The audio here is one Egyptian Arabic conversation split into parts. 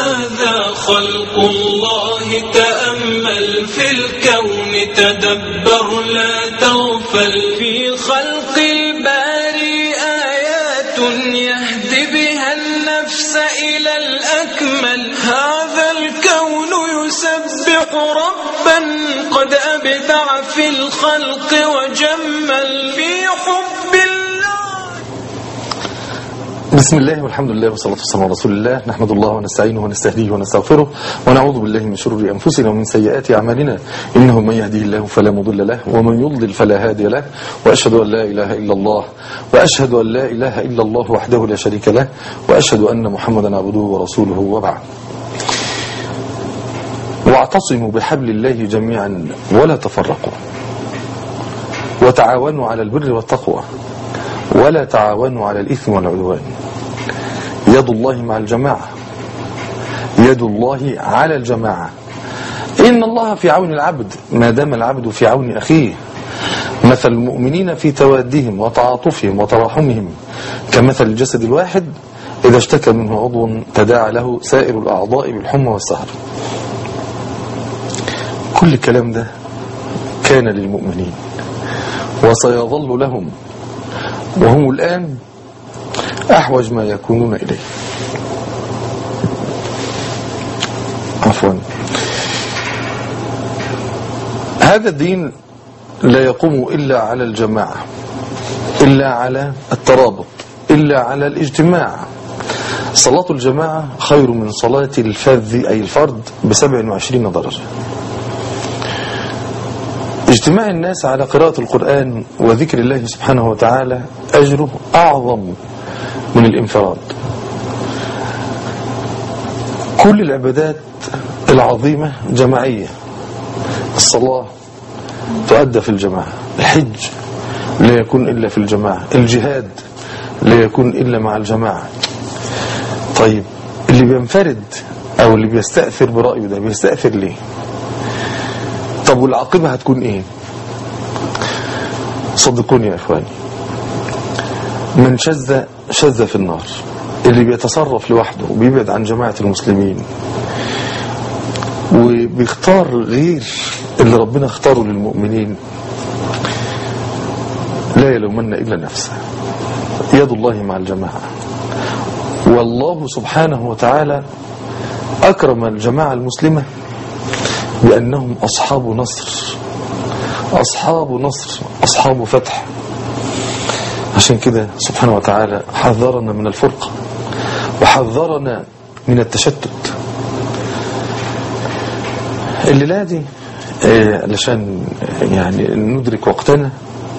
هذا خلق الله تأمل في الكون تدبر لا تغفل في خلق الباري آيات يهدي بها النفس إلى الأكمل هذا الكون يسبح ربا قد أبدع في الخلق وجمل في حب الله بسم الله والحمد لله والصلاة والسلام على رسول الله نحمد الله ونستعينه ونستهديه ونستغفره ونعوذ بالله من شرور أنفسنا ومن سيئات أعمالنا إنه من يهديه الله فلا مضل له ومن يضلل فلا هادي له وأشهد أن لا إله إلا الله وأشهد أن لا إله إلا الله وحده لا شريك له وأشهد أن محمدا عبده ورسوله وبعد واعتصموا بحبل الله جميعا ولا تفرقوا وتعاونوا على البر والتقوى ولا تعاونوا على الإثم والعدوان يد الله مع الجماعة يد الله على الجماعة إن الله في عون العبد ما دام العبد في عون أخيه مثل المؤمنين في توادهم وتعاطفهم وتراحمهم كمثل الجسد الواحد إذا اشتكى منه عضو تداعى له سائر الأعضاء بالحمى والسهر كل الكلام ده كان للمؤمنين وسيظل لهم وهم الآن أحوج ما يكونون إليه عفوا هذا الدين لا يقوم إلا على الجماعة إلا على الترابط إلا على الاجتماع صلاة الجماعة خير من صلاة الفذ أي الفرد بسبع وعشرين درجة اجتماع الناس على قراءة القرآن وذكر الله سبحانه وتعالى أجره أعظم من الانفراد كل العبادات العظيمة جماعية الصلاة تؤدى في الجماعة الحج لا يكون إلا في الجماعة الجهاد لا يكون إلا مع الجماعة طيب اللي بينفرد أو اللي بيستأثر برأيه ده بيستأثر ليه طب والعاقبة هتكون ايه صدقوني يا اخواني من شذ شذ في النار اللي بيتصرف لوحده وبيبعد عن جماعة المسلمين وبيختار غير اللي ربنا اختاره للمؤمنين لا يلومن إلا نفسه يد الله مع الجماعة والله سبحانه وتعالى أكرم الجماعة المسلمة بأنهم أصحاب نصر أصحاب نصر أصحاب فتح عشان كده سبحانه وتعالى حذرنا من الفرقة وحذرنا من التشتت الليلة دي آه، علشان يعني ندرك وقتنا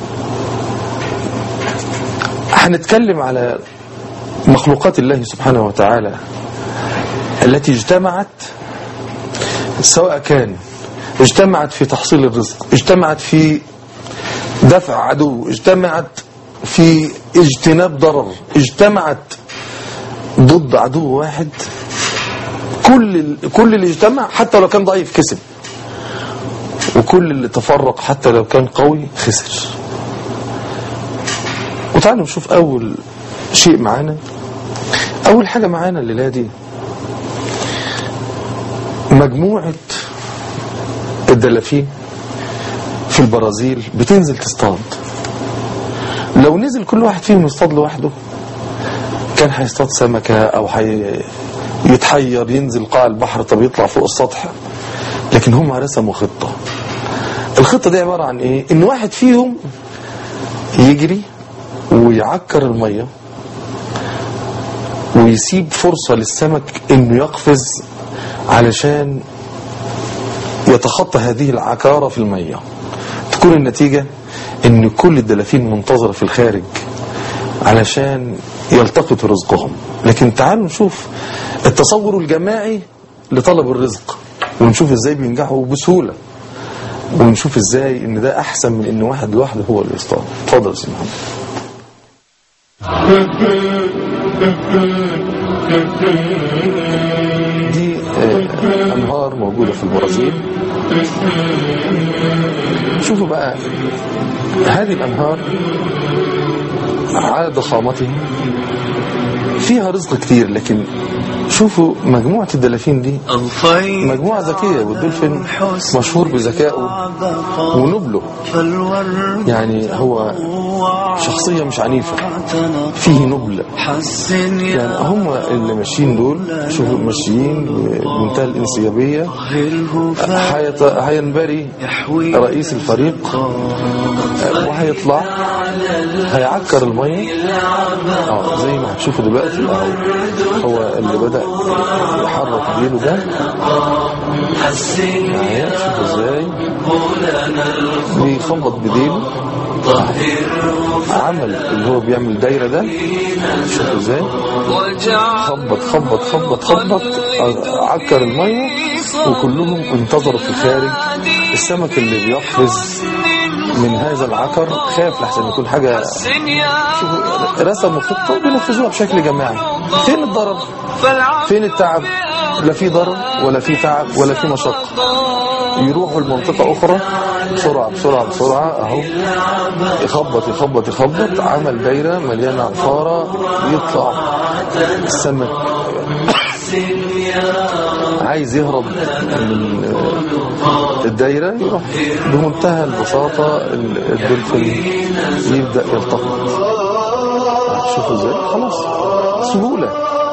هنتكلم على مخلوقات الله سبحانه وتعالى التي اجتمعت سواء كان اجتمعت في تحصيل الرزق اجتمعت في دفع عدو اجتمعت في اجتناب ضرر اجتمعت ضد عدو واحد كل ال- كل اللي اجتمع حتى لو كان ضعيف كسب وكل اللي تفرق حتى لو كان قوي خسر وتعالوا نشوف اول شيء معانا اول حاجة معانا الليلة دي مجموعة الدلافين في البرازيل بتنزل تصطاد لو نزل كل واحد فيهم يصطاد لوحده كان هيصطاد سمكة او هي يتحير ينزل قاع البحر طب يطلع فوق السطح لكن هم رسموا خطة الخطة دي عبارة عن ايه ان واحد فيهم يجري ويعكر المية ويسيب فرصة للسمك انه يقفز علشان يتخطى هذه العكارة في المية تكون النتيجة ان كل الدلافين منتظرة في الخارج علشان يلتقطوا رزقهم لكن تعالوا نشوف التصور الجماعي لطلب الرزق ونشوف ازاي بينجحوا بسهولة ونشوف ازاي ان ده احسن من ان واحد لوحده هو اللي يصطاد اتفضل يا سيدي محمد دي آه، انهار موجودة في البرازيل شوفوا بقى هذه الانهار على ضخامتها فيها رزق كتير لكن شوفوا مجموعة الدلافين دي أضفيت مجموعة ذكية والدولفين مشهور بذكائه ونبله فالورد يعني هو شخصية مش عنيفة فيه نبل حسن يعني يا هم اللي ماشيين دول شوفوا ماشيين بمنتهى الانسيابية طهره هيط- هينبري فيحوي رئيس الفريق وهيطلع هيعكر المية اه زي ما هتشوفوا دلوقتي اهو هو اللي بدأ يحرك ديله ده معايا شوفوا ازاي بيخبط بديله عمل اللي هو بيعمل دايرة ده شوفوا ازاي وجعل خبط خبط خبط خبط عكر المية وكلهم انتظروا في الخارج السمك اللي بيقفز من هذا العكر خاف لحسن يكون حاجة شوفوا رسموا خطة بينفذوها بشكل جماعي فين الضرر فين التعب لا في ضرر ولا في تعب ولا في مشقة يروحوا لمنطقة أخرى بسرعة بسرعة بسرعة أهو يخبط يخبط يخبط عمل دايرة مليانة عفارة يطلع السمك عايز يهرب من الدايرة يروح بمنتهى البساطة الدولفين يبدأ يلتقط شوفوا ازاي خلاص سهولة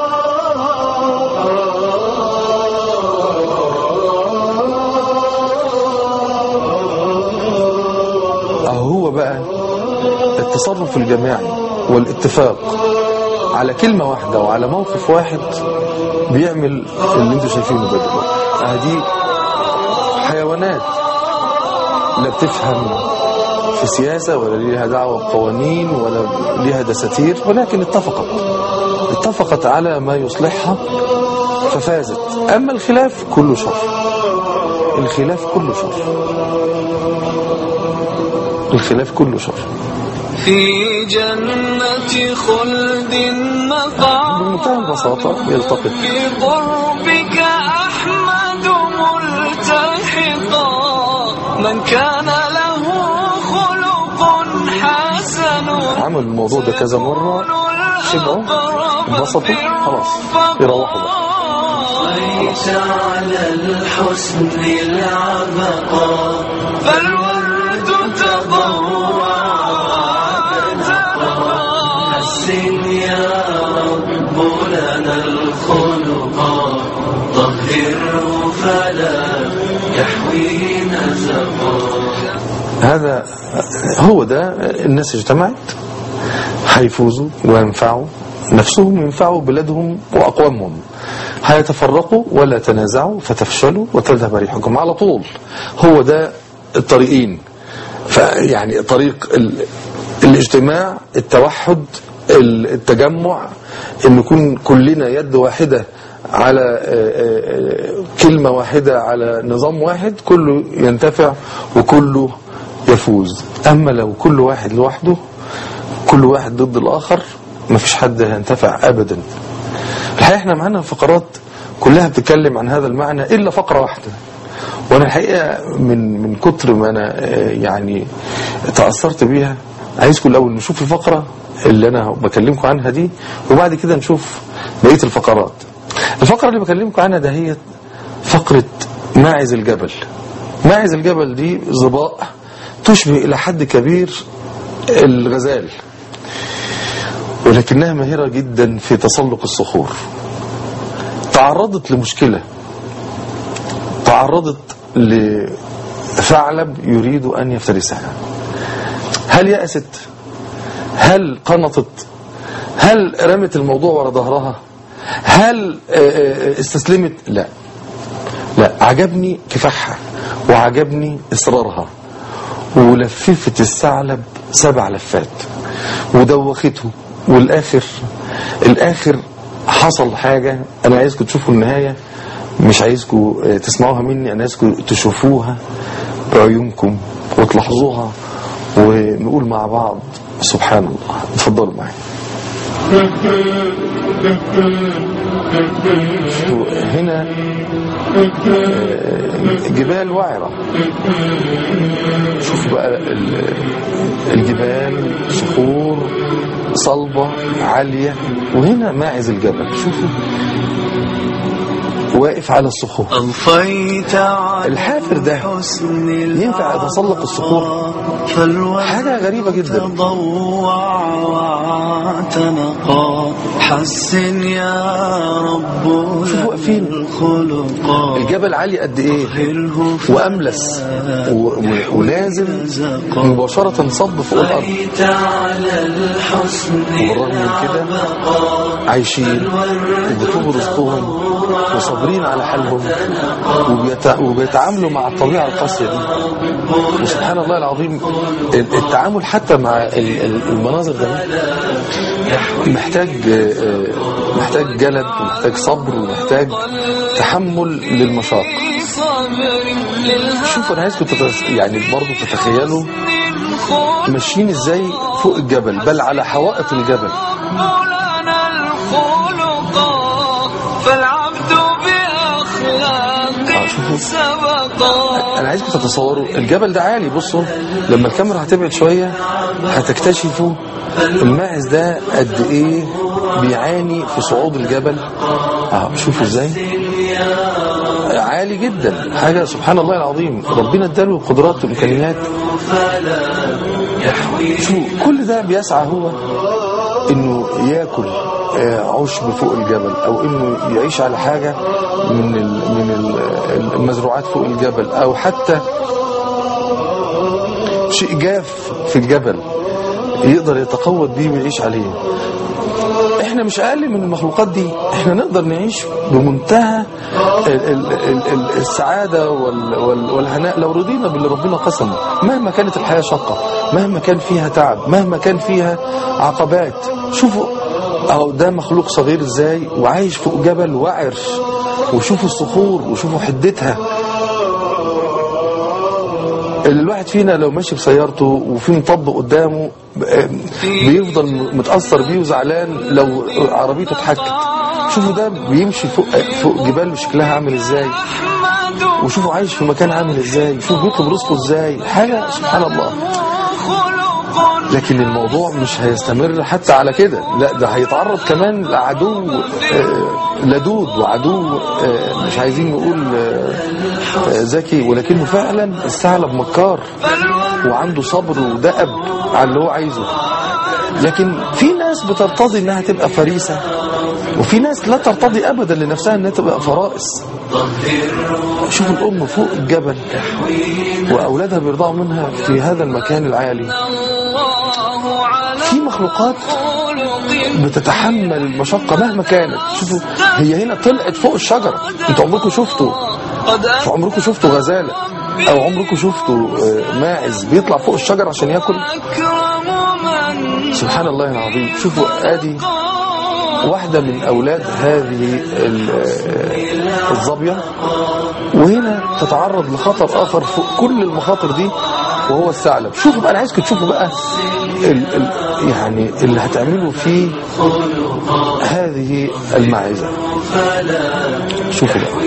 اهو هو بقى التصرف الجماعي والاتفاق على كلمة واحدة وعلى موقف واحد بيعمل اللي انتوا شايفينه ده دلوقتي اه دي حيوانات لا بتفهم في سياسة ولا ليها دعوة بقوانين ولا ليها دساتير ولكن اتفقت اتفقت على ما يصلحها ففازت أما الخلاف كله شر الخلاف كله شر الخلاف كله شر في جنة خلد مقام بمنتهى البساطة يلتقط بقربك أحمد ملتحقا من كان له خلق حسن عمل الموضوع ده كذا مرة شبعوا انبسطوا خلاص يروحوا بقى ليس على الحسن العبقى فالورد تضوع حسن يا رب لنا الخلق طهره فلا يحوي نزقا هذا هو ده الناس اجتمعت هيفوزوا وينفعوا نفسهم ينفعوا بلادهم وأقوامهم هيتفرقوا ولا تنازعوا فتفشلوا وتذهب ريحكم على طول هو ده الطريقين فيعني طريق ال... الاجتماع التوحد ال- التجمع ان نكون كلنا يد واحدة على آه، آه، كلمة واحدة على نظام واحد كله ينتفع وكله يفوز أما لو كل واحد لوحده كل واحد ضد الآخر مفيش حد هينتفع أبدا الحقيقة احنا معانا فقرات كلها بتتكلم عن هذا المعنى إلا فقرة واحدة وانا الحقيقة من من كتر ما انا آه، يعني تأثرت بيها عايزكم الاول نشوف الفقرة اللي انا بكلمكم عنها دي وبعد كده نشوف بقية الفقرات الفقرة اللي بكلمكم عنها ده هي فقرة ماعز الجبل ماعز الجبل دي ظباء تشبه الى حد كبير الغزال ولكنها ماهرة جدا في تسلق الصخور تعرضت لمشكلة تعرضت لثعلب يريد أن يفترسها هل يأست هل قنطت هل رمت الموضوع ورا ظهرها هل آه، آه، استسلمت لا لا عجبني كفاحها وعجبني إصرارها ولففت الثعلب سبع لفات ودوخته والآخر الآخر حصل حاجة أنا عايزكم تشوفوا النهاية مش عايزكم آه، تسمعوها مني أنا عايزكم تشوفوها بعيونكم وتلاحظوها ونقول مع بعض سبحان الله اتفضلوا معي شوفوا هنا وهنا آه، جبال وعرة شوف بقى ال- الجبال صخور صلبة عالية وهنا ماعز الجبل شوفوا واقف على الصخور أضفيت على الحافر ده حسن ينفع يتسلق الصخور فالورد حاجة غريبة جدا تضوع واعتنقا حسن يا رب شوفوا واقفين. الخلقا الجبل عالي قد ايه طهره واملس و- و- ونازل مباشرة صب فوق الارض أضفيت على الحسن وبالرغم من كده عايشين وبيطلبوا رزقهم وصابرين على حالهم وبيت- وبيتعاملوا مع الطبيعة القاسية دي وسبحان الله العظيم التعامل حتى مع ال- ال- المناظر ده محتاج آه، محتاج جلد ومحتاج صبر ومحتاج تحمل للمشاق شوفوا انا عايزكم تتس... يعني برضه تتخيلوا ماشيين ازاي فوق الجبل بل على حوائط الجبل مولانا الخلقا فالعبد بأخلاق آه، شوفوا. سبقا انا عايزكم تتصوروا الجبل ده عالي بصوا لما الكاميرا هتبعد شويه هتكتشفوا الماعز ده قد ايه بيعاني في صعود الجبل اه شوفوا ازاي عالي جدا حاجه سبحان الله العظيم ربنا اداله قدرات وامكانيات شو كل ده بيسعى هو انه ياكل آه، عشب فوق الجبل او انه يعيش على حاجه من ال من ال- المزروعات فوق الجبل او حتى شيء جاف في الجبل يقدر يتقوت بيه ويعيش عليه احنا مش اقل من المخلوقات دي احنا نقدر نعيش بمنتهى ال- ال- ال- ال- السعادة وال- وال- والهناء لو رضينا باللي ربنا قسمه مهما كانت الحياة شقة مهما كان فيها تعب مهما كان فيها عقبات شوفوا اهو ده مخلوق صغير ازاي وعايش فوق جبل وعر وشوفوا الصخور وشوفوا حدتها الواحد فينا لو ماشي بسيارته وفي مطب قدامه ب- بيفضل متأثر بيه وزعلان لو عربيته اتحكت شوفوا ده بيمشي فوق فوق جبال شكلها عامل ازاي أحمد وشوفوا عايش في مكان عامل ازاي شوفوا بيطلب رزقه ازاي حاجة سبحان الله خلق لكن الموضوع مش هيستمر حتى على كده لا ده هيتعرض كمان لعدو آه، لدود وعدو آه، مش عايزين نقول آه، آه، ذكي ولكنه فعلا الثعلب مكار وعنده صبر ودأب على اللي هو عايزه لكن في ناس بترتضي انها تبقى فريسة وفي ناس لا ترتضي ابدا لنفسها انها تبقى فرائس شوف الام فوق الجبل واولادها بيرضعوا منها في هذا المكان العالي الله على في مخلوقات خلق بتتحمل المشقة مهما كانت شوفوا هي هنا طلعت فوق الشجرة انتوا عمركم شفتوا قد عمركم شفتوا غزالة او عمركم شفتوا آه، ماعز بيطلع فوق الشجرة عشان ياكل أكرم من سبحان الله العظيم شوفوا ادي واحدة من أولاد هذه ال- آه، الظبية وهنا تتعرض لخطر آخر فوق كل المخاطر دي وهو الثعلب شوفوا بقى أنا عايزكم تشوفوا بقى ال ال يعني اللي هتعملوا فيه هذه الماعزة شوفوا بقى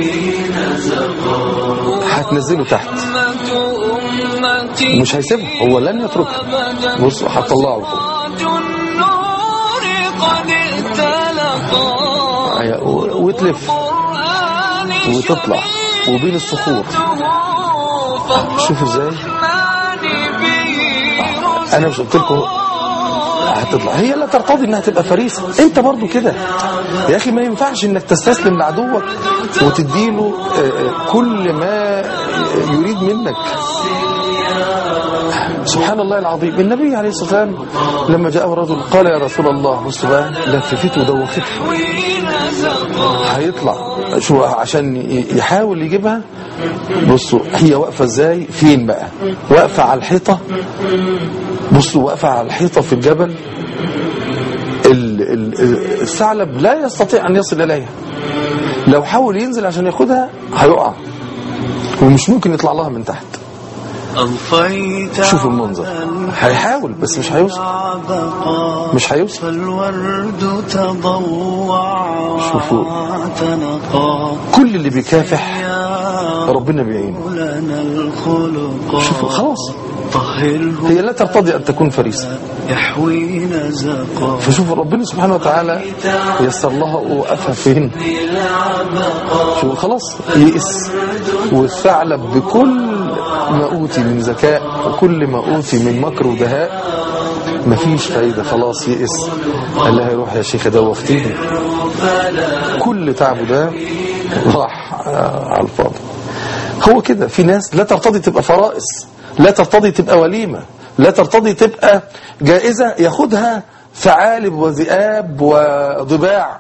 هتنزلوا تحت أمتي مش هيسيبها هو لن يتركها بصوا هتطلعوا فوق سراج النور قد اتلقى أيوة، و- وتلف قرآن وتطلع وبين الصخور شوفوا ازاي انا مش قلت لكم هتطلع هي لا ترتضي انها تبقى فريسه انت برضو كده يا اخي ما ينفعش انك تستسلم لعدوك وتديله آه، آه، كل ما يريد منك سبحان الله العظيم النبي عليه الصلاه والسلام لما جاء رجل قال يا رسول الله بص بقى لففته ودوخته هيطلع شو عشان ي- يحاول يجيبها بصوا هي واقفه ازاي فين بقى واقفه على الحيطه بصوا واقفه على الحيطه في الجبل ال- ال- الثعلب لا يستطيع ان يصل اليها لو حاول ينزل عشان ياخدها هيقع ومش ممكن يطلع لها من تحت أضفيت شوف المنظر هيحاول بس مش هيوصل بقى مش هيوصل فالورد تضوع شوفوا. واعتنقا كل كل اللي بيكافح ربنا بيعينه لنا الخلق شوف خلاص طهره هي لا ترتضي أن تكون فريسة يحوينا زقا فشوف ربنا سبحانه وتعالى يسر لها وقفها فين شوف خلاص يئس والثعلب بكل ما أوتي من ذكاء وكل ما أوتي من مكر ودهاء مفيش فايدة خلاص يئس قال لها يروح يا شيخة ده واختيني كل تعبه ده راح آه، على الفاضي هو كده في ناس لا ترتضي تبقى فرائس لا ترتضي تبقى وليمة لا ترتضي تبقى جائزة ياخدها ثعالب وذئاب وضباع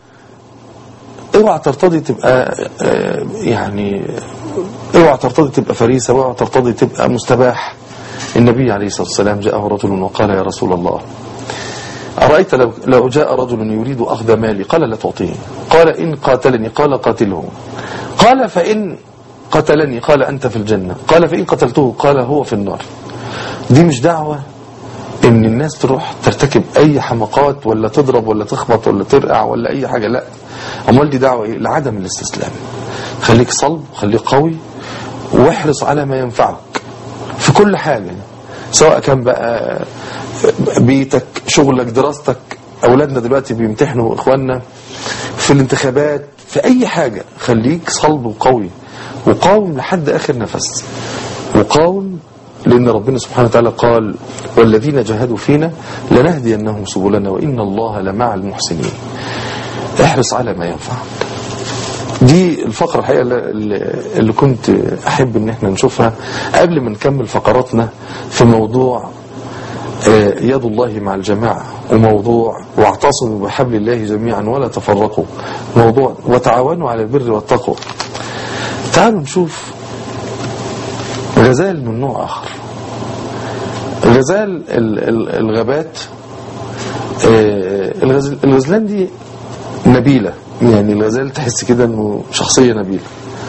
اوعى ترتضي تبقى آه، يعني اوعى ترتضي تبقى فريسة اوعى ترتضي تبقى مستباح النبي عليه الصلاة والسلام جاءه رجل وقال يا رسول الله أرأيت لو, لو جاء رجل يريد أخذ مالي قال لا تعطيه قال إن قاتلني قال قاتله قال فإن قتلني قال أنت في الجنة قال فإن قتلته قال هو في النار دي مش دعوة ان الناس تروح ترتكب اي حماقات ولا تضرب ولا تخبط ولا ترقع ولا اي حاجة لا امال دي دعوة ايه لعدم الاستسلام خليك صلب خليك قوي واحرص على ما ينفعك في كل حاجة سواء كان بقى بيتك شغلك دراستك اولادنا دلوقتي بيمتحنوا اخواننا في الانتخابات في اي حاجة خليك صلب وقوي وقاوم لحد اخر نفس وقاوم لأن ربنا سبحانه وتعالى قال والذين جاهدوا فينا لنهدينهم سبلنا وإن الله لمع المحسنين احرص على ما ينفعك دي الفقرة الحقيقة اللي اللي كنت أحب إن احنا نشوفها قبل ما نكمل فقراتنا في موضوع آه، يد الله مع الجماعة وموضوع واعتصموا بحبل الله جميعا ولا تفرقوا موضوع وتعاونوا على البر والتقوى تعالوا نشوف غزال من نوع آخر غزال ال- ال- الغابات آه، الغزل- الغزلان دي نبيلة يعني الغزال تحس كده انه شخصية نبيلة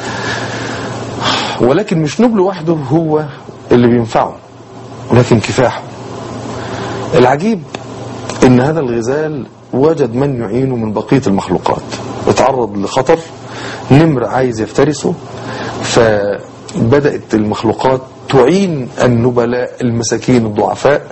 ولكن مش نبل وحده هو اللي بينفعه ولكن كفاحه العجيب ان هذا الغزال وجد من يعينه من بقية المخلوقات اتعرض لخطر نمر عايز يفترسه فبدأت المخلوقات تعين النبلاء المساكين الضعفاء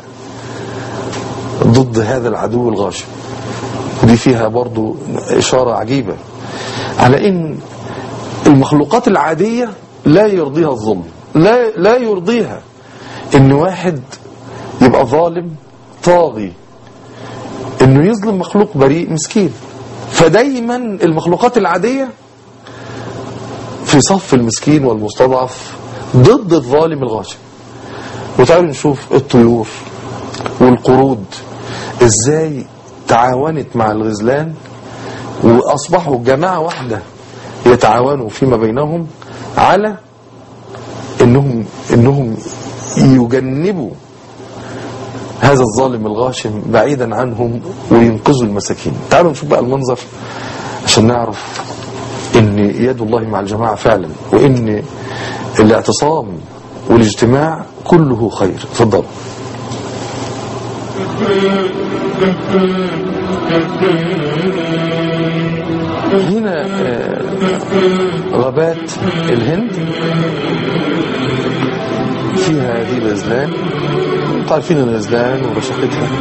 ضد هذا العدو الغاشم ودي فيها برضو إشارة عجيبة على إن المخلوقات العادية لا يرضيها الظلم لا, لا يرضيها إن واحد يبقى ظالم طاغي إنه يظلم مخلوق بريء مسكين فدايما المخلوقات العادية في صف المسكين والمستضعف ضد الظالم الغاشم وتعالوا نشوف الطيور والقرود ازاي تعاونت مع الغزلان واصبحوا جماعة واحدة يتعاونوا فيما بينهم على انهم انهم يجنبوا هذا الظالم الغاشم بعيدا عنهم وينقذوا المساكين تعالوا نشوف بقى المنظر عشان نعرف ان يد الله مع الجماعة فعلا وان الاعتصام والاجتماع كله خير اتفضلوا هنا آه، غابات الهند فيها هذه الغزلان عارفين الغزلان ورشاقتها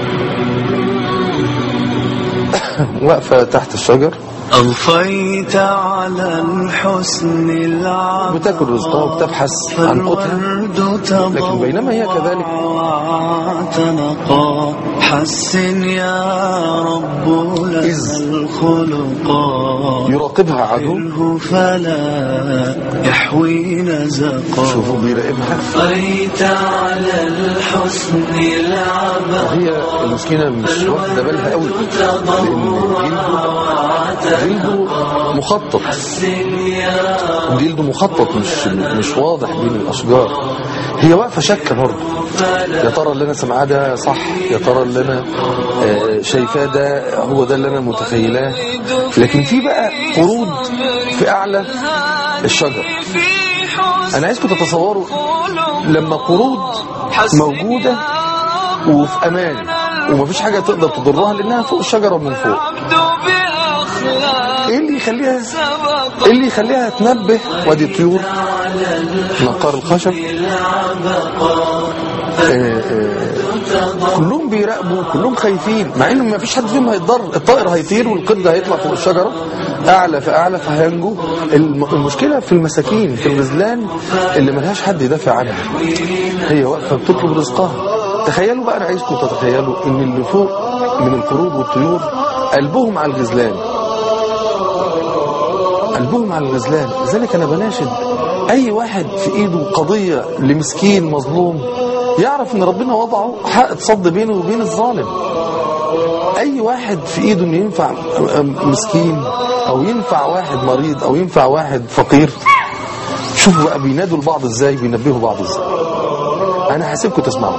واقفة تحت الشجر أضفيت على الحسن العبقى بتاكل رزقها وبتبحث عن قوتها فالورد لكن بينما هي كذلك واعتنقا حسن يا رب لنا إذ الخلقا يراقبها عدو غفره فلا يحوي نزقا شوفوا بيراقبها أضفيت على الحسن العبقى هي المسكينة مش واخدة بالها قوي لأن جلده جلده مخطط جلده مخطط مش مش واضح بين الأشجار هي واقفة شاكة برضه يا ترى اللي أنا سمعاه ده صح يا ترى اللي أنا آه، شايفاه ده هو ده اللي أنا متخيلاه لكن في بقى قرود في أعلى الشجر أنا عايزكم تتصوروا لما قرود موجودة وفي أمان ومفيش حاجة تقدر تضرها لأنها فوق الشجرة من فوق عبد بأخلاق ايه اللي يخليها سبق ايه اللي يخليها تنبه وادي الطيور نقار الخشب آه، آه، كلهم بيراقبوا كلهم خايفين مع ان ما فيش حد فيهم هيتضر الطائر هيطير والقرد هيطلع فوق الشجره اعلى فاعلى فهينجو الم- المشكله في المساكين في الغزلان اللي ملهاش حد يدافع عنها هي واقفه بتطلب رزقها تخيلوا بقى انا عايزكم تتخيلوا ان اللي فوق من القرود والطيور قلبهم على الغزلان قلبهم على الغزلان لذلك انا بناشد اي واحد في ايده قضيه لمسكين مظلوم يعرف ان ربنا وضعه حق تصد بينه وبين الظالم اي واحد في ايده انه ينفع مسكين او ينفع واحد مريض او ينفع واحد فقير شوفوا بقى بينادوا لبعض ازاي بينبهوا بعض ازاي انا هسيبكم تسمعوا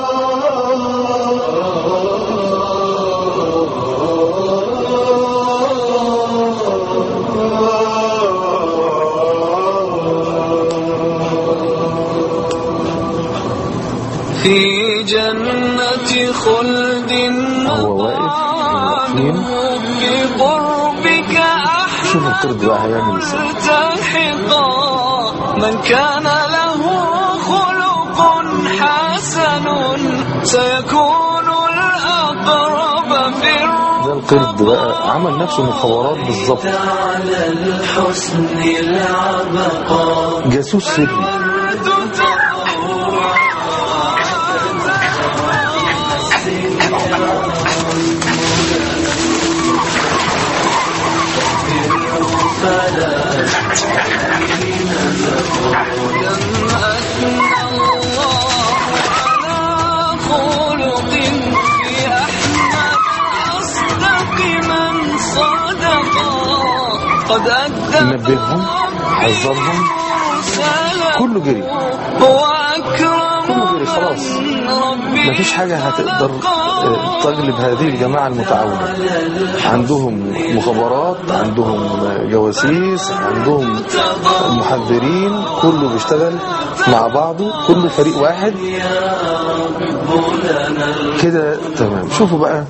في جنة خلد هو واقف واقفين. بقربك شوفوا القرد بقى هيعمل ازاي ملتحقا من كان له خلق حسن سيكون الأقرب في ده القرد بقى عمل نفسه مخابرات بالظبط على الحسن العبقى جاسوس سري خلق في أحمد أصدق من صدقا قد أدى نبههم حذرهم كله جري هو أكرم كله جري خلاص ربي مفيش حاجة هتقدر آه، تغلب هذه الجماعة المتعاونة عندهم مخابرات عندهم جواسيس عندهم محذرين كله بيشتغل مع بعضه كله فريق واحد كده تمام شوفوا بقى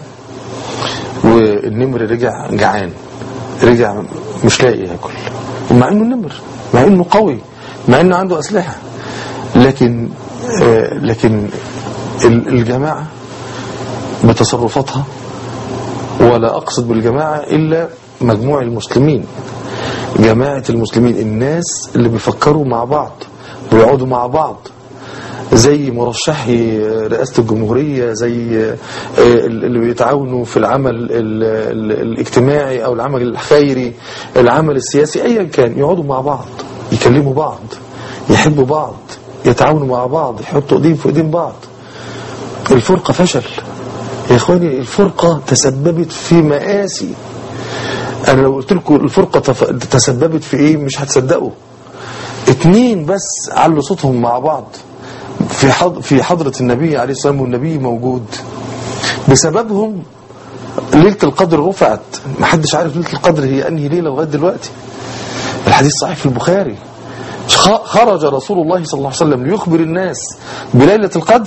والنمر رجع جعان رجع مش لاقي ياكل ومع انه نمر مع انه قوي مع انه عنده اسلحه لكن آه لكن ال- الجماعه بتصرفاتها ولا اقصد بالجماعه الا مجموع المسلمين جماعه المسلمين الناس اللي بيفكروا مع بعض ويقعدوا مع بعض زي مرشحي رئاسة الجمهورية زي اللي بيتعاونوا في العمل ال- ال- الاجتماعي أو العمل الخيري العمل السياسي أيا كان يقعدوا مع بعض يكلموا بعض يحبوا بعض يتعاونوا مع بعض يحطوا ايدين في ايدين بعض الفرقة فشل يا اخواني الفرقة تسببت في مآسي انا لو قلت لكم الفرقة تف- تسببت في ايه مش هتصدقوا اتنين بس علوا صوتهم مع بعض في حض في حضرة النبي عليه الصلاة والسلام والنبي موجود بسببهم ليلة القدر رفعت محدش عارف ليلة القدر هي أنهي ليلة لغاية دلوقتي الحديث صحيح في البخاري خ- خرج رسول الله صلى الله عليه وسلم ليخبر الناس بليلة القدر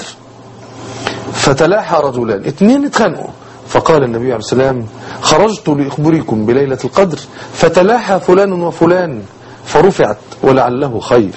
فتلاحى رجلان اثنين اتخانقوا فقال النبي عليه السلام خرجت لأخبركم بليلة القدر فتلاحى فلان وفلان فرفعت ولعله خير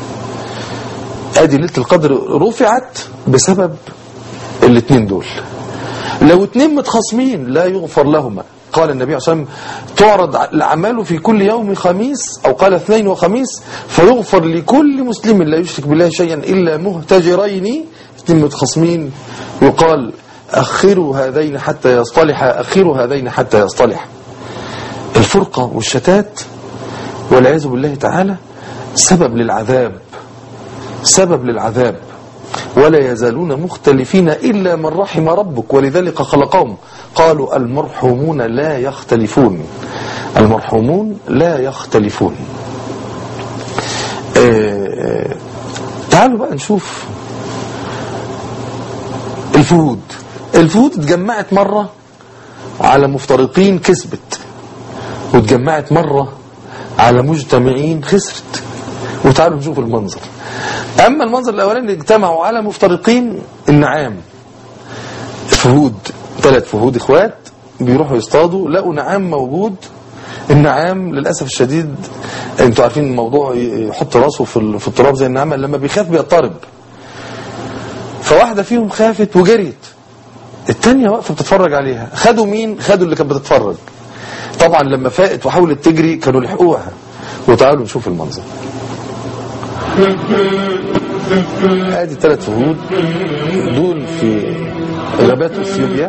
ادي ليله القدر رفعت بسبب الاثنين دول لو اتنين متخاصمين لا يغفر لهما قال النبي عليه الصلاه والسلام تعرض الاعمال في كل يوم خميس او قال اثنين وخميس فيغفر لكل مسلم لا يشرك بالله شيئا الا مهتجرين اثنين متخاصمين يقال اخروا هذين حتى يصطلح اخروا هذين حتى يصطلح الفرقه والشتات والعياذ بالله تعالى سبب للعذاب سبب للعذاب ولا يزالون مختلفين إلا من رحم ربك ولذلك خلقهم قالوا المرحومون لا يختلفون المرحومون لا يختلفون آه، تعالوا بقى نشوف الفهود الفهود اتجمعت مرة على مفترقين كسبت واتجمعت مرة على مجتمعين خسرت وتعالوا نشوف المنظر أما المنظر الأولاني اجتمعوا على مفترقين النعام فهود ثلاث فهود إخوات بيروحوا يصطادوا لقوا نعام موجود النعام للاسف الشديد انتوا عارفين الموضوع ي- يحط راسه في ال- في التراب زي النعامه لما بيخاف بيضطرب فواحده فيهم خافت وجريت التانية واقفه بتتفرج عليها خدوا مين خدوا اللي كانت بتتفرج طبعا لما فاقت وحاولت تجري كانوا لحقوها وتعالوا نشوف المنظر ادي ثلاث فهود دول في غابات اثيوبيا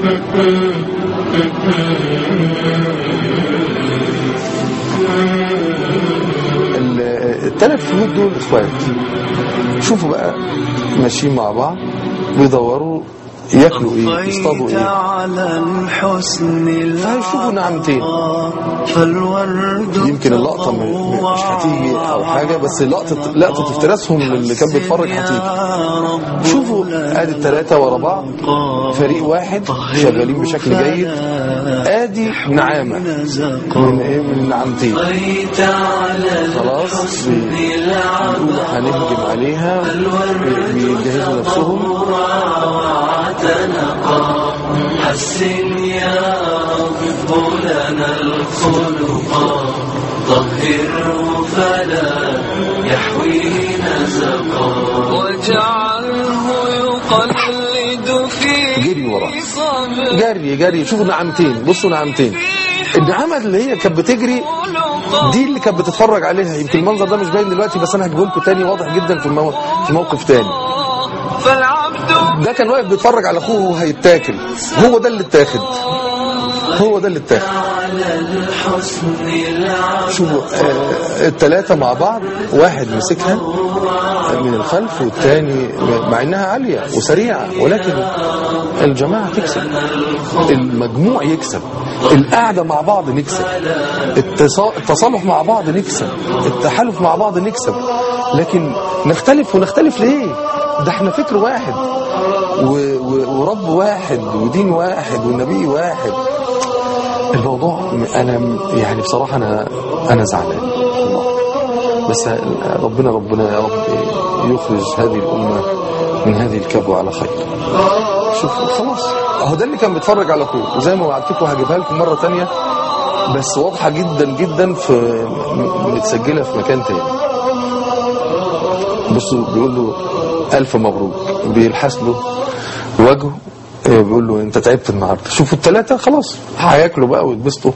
ال- الثلاث فهود دول اخوات شوفوا بقى ماشيين مع بعض بيدوروا ياكلوا ايه يصطادوا طفيت ايه على الحسن فهيشوفوا نعمتين. فالورد يمكن اللقطة م- م- مش هتيجي أو حاجة بس لقطة لقطة افتراسهم اللي كان بيتفرج هتيجي شوفوا ادي الثلاثة ورا بعض فريق واحد شغالين بشكل جيد ادي نعامة من ايه من النعامتين طفيت على خلاص الحسن بيقولوا هنهجم عليها بي- بيجهزوا نفسهم واعتنقا حسن يا رب لنا الخلق طهره فلا يحوي نزقا واجعله يقلد في جري وراه. صبر جري جري شوفوا نعامتين بصوا نعامتين النعامة اللي هي كانت بتجري دي اللي كانت بتتفرج عليها يمكن المنظر ده مش باين دلوقتي بس انا هجيبه لكم تاني واضح جدا في المو... في موقف تاني فالعبد ده كان واقف بيتفرج على اخوه وهو هيتاكل هو ده اللي اتاخد هو ده اللي اتاخد على الحسن العظيم شوفوا آه الثلاثة مع بعض واحد مسكها من الخلف والتاني مع انها عالية وسريعة ولكن الجماعة تكسب المجموع يكسب القعدة مع بعض نكسب التصا- التصالح مع بعض نكسب التحالف مع بعض نكسب لكن نختلف ونختلف ليه ده احنا فكر واحد و- و- ورب واحد ودين واحد والنبي واحد الموضوع م- انا يعني بصراحه انا انا زعلان والله. بس ربنا ربنا يا رب يخرج هذه الامه من هذه الكبوه على خير شوف خلاص اهو ده اللي كان بيتفرج على اخوه وزي ما وعدتكم هجيبها لكم مره تانية بس واضحه جدا جدا في م- متسجله في مكان تاني بصوا بيقول له الف مبروك بيلحس له وجهه آه، بيقول له انت تعبت النهارده شوفوا الثلاثه خلاص هياكلوا بقى ويتبسطوا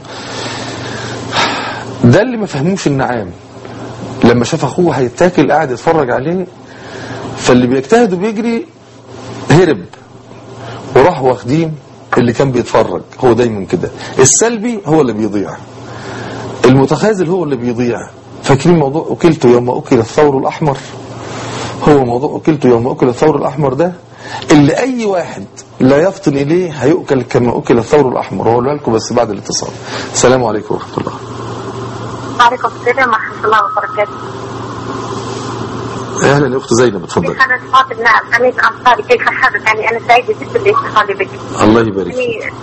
ده اللي ما فهموش النعام لما شاف اخوه هيتاكل قاعد يتفرج عليه فاللي بيجتهد وبيجري هرب وراح واخدين اللي كان بيتفرج هو دايما كده السلبي هو اللي بيضيع المتخاذل هو اللي بيضيع فاكرين موضوع اكلت يوم اكل الثور الاحمر هو موضوع اكلت يوم اكل الثور الاحمر ده اللي اي واحد لا يفطن اليه هيؤكل كما اكل الثور الاحمر هو لكم بس بعد الاتصال السلام عليكم ورحمه الله وعليكم السلام ورحمة الله وبركاته. اهلا يا اخت زينب اتفضل أنا فاطمة أمير أنصاري كيف حالك؟ يعني أنا سعيدة جدا باتصالي بك. الله يبارك فيك يعني